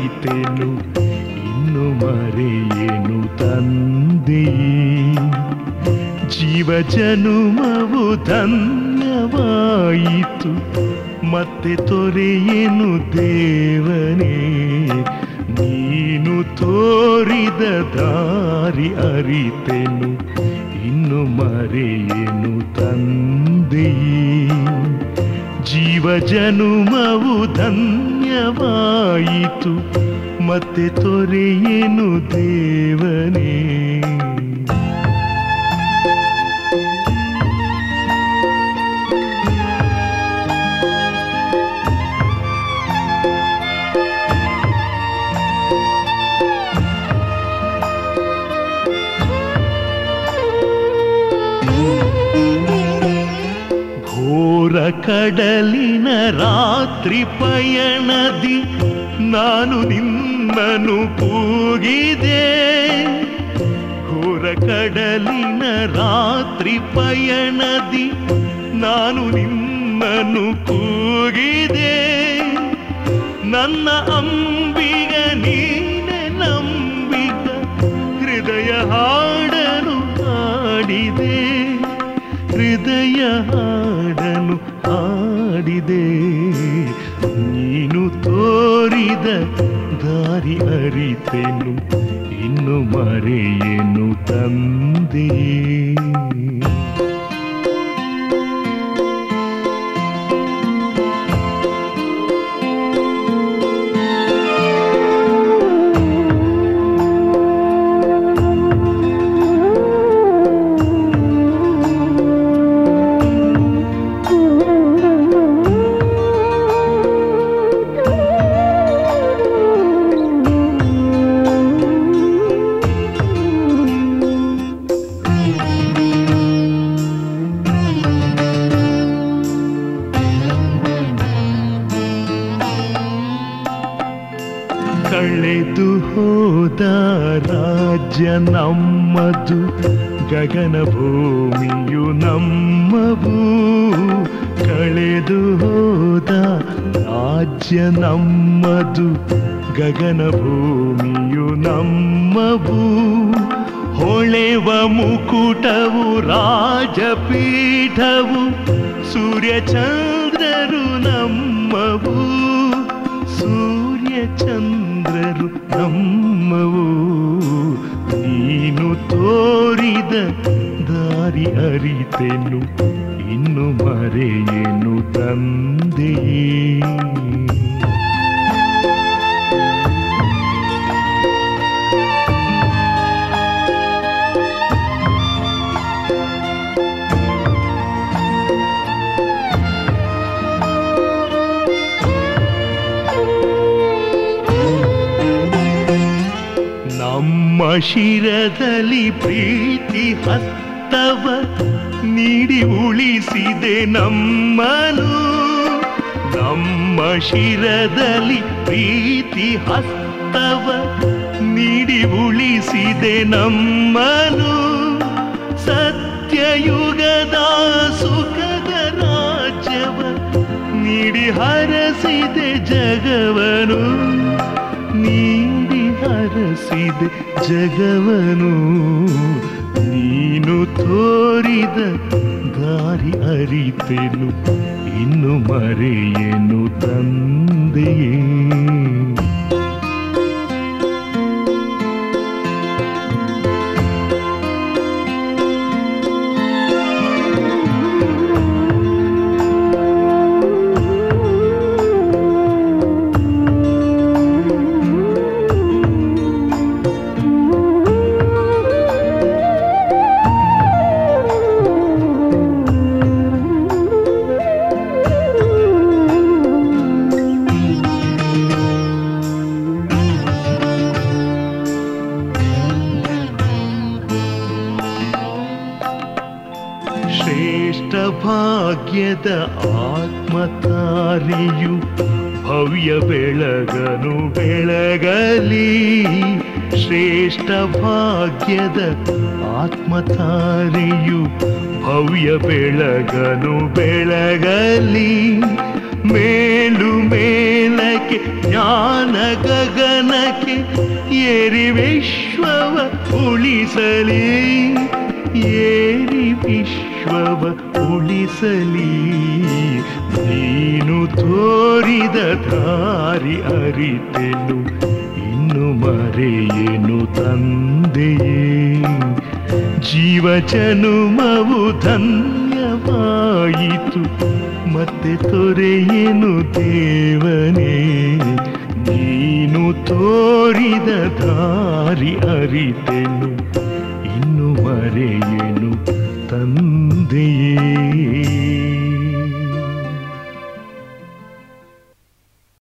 ಅರಿತೆನು ಇನ್ನು ಮರೆಯೇನು ತಂದೆಯೇ ಜೀವ ಜನುಮವು ಧನ್ಯವಾಯಿತು ಮತ್ತೆ ತೊರೆಯೇನು ದೇವನೇ ನೀನು ತೋರಿದ ದಾರಿ ಅರಿತೆನು ಇನ್ನು ಮರೆಯೇನು ತಂದೆಯೇ ಜೀವ ಜನುಮವು ಧನ್ಯವಾಯಿತು ಮತ್ತೆ ತೊರೆಯೇನು ದೇವನೇ ಘೋರ ಕಡಲಿನ ರಾತ್ರಿ ಪಯಣದಿ ನಾನು ನಿನ್ನನು ಕೂಗಿದೆ ಘೋರ ಕಡಲಿನ ರಾತ್ರಿ ಪಯಣದಿ ನಾನು ನಿನ್ನನು ಕೂಗಿದೆ ನನ್ನ ಅಂಬಿಗ ನೀನೆ ನಂಬಿಗ ಹೃದಯ ಹಾಡನು ಹಾಡಿದೆ ಹೃದಯ ಹಾಡನು ಹಾಡಿದೆ ನೀನು ತೋರಿದ ದಾರಿ ಅರಿತೆನು ಇನ್ನು ಮರೆಯೇನು ತಂದೆ ಕಳೆದು ಹೋದ ರಾಜ್ಯ ನಮ್ಮದು ಗಗನ ಭೂಮಿಯು ನಮ್ಮವು ಕಳೆದು ಹೋದ ರಾಜ್ಯ ನಮ್ಮದು ಗಗನ ಭೂಮಿಯು ನಮ್ಮವು ಹೊಳೆವ ಮುಕುಟವು ರಾಜಪೀಠವು ಸೂರ್ಯಚಂದ್ರರು ನಮ್ಮವು ಸೂರ್ಯಚಂದ್ರರು ನಮ್ಮವು ನೀನು ತೋರಿದ ದಾರಿ ಅರಿತೆನು ಇನ್ನು ಮರೆಯೇನು ತಂದೆಯೇ ನಮ್ಮ ಶಿರದಲ್ಲಿ ಪ್ರೀತಿ ಹಸ್ತವ ನೀಡಿ ಉಳಿಸಿದೆ ನಮ್ಮನು ನಮ್ಮ ಶಿರದಲ್ಲಿ ಪ್ರೀತಿ ಹಸ್ತವ ನೀಡಿ ಉಳಿಸಿದೆ ನಮ್ಮನು ಸತ್ಯಯುಗದ ಸುಖದ ರಾಜ್ಯವ ನೀಡಿ ಹರಸಿದೆ ಜಗವನು ನೀಡಿ ಹರಸಿದೆ ಜಗವನು ನೀನು ತೋರಿದ ದಾರಿ ಅರಿತೆನು ಇನ್ನು ಮರೆಯೇನು ತಂದೆಯೇ ಶ್ರೇಷ್ಠ ಭಾಗ್ಯದ ಆತ್ಮತಾರಿಯು ಭವ್ಯ ಬೆಳಗನು ಬೆಳಗಲಿ ಶ್ರೇಷ್ಠ ಭಾಗ್ಯದ ಆತ್ಮತಾರಿಯು ಭವ್ಯ ಬೆಳಗನು ಬೆಳಗಲಿ ಮೇಲು ಮೇಲಕ್ಕೆ ಜ್ಞಾನ ಗಗನ ಏರಿ ವಿಶ್ವವ ಉಳಿಸಲಿ ಏರಿ ವಿಶ್ವವ ಉಳಿಸಲಿ ನೀನು ತೋರಿದ ದಾರಿ ಅರಿತೆನು ಇನ್ನು ಮರೆಯೇನು ತಂದೆಯೇ ಜೀವ ಜನುಮವು ಧನ್ಯವಾಯಿತು ಮತ್ತೆ ತೊರೆಯೇನು ದೇವನೇ ನೀನು ತೋರಿದ ದಾರಿ ಅರಿತೆನು ಇನ್ನು ಮರೆಯೇನು ತಂದೆಯೇ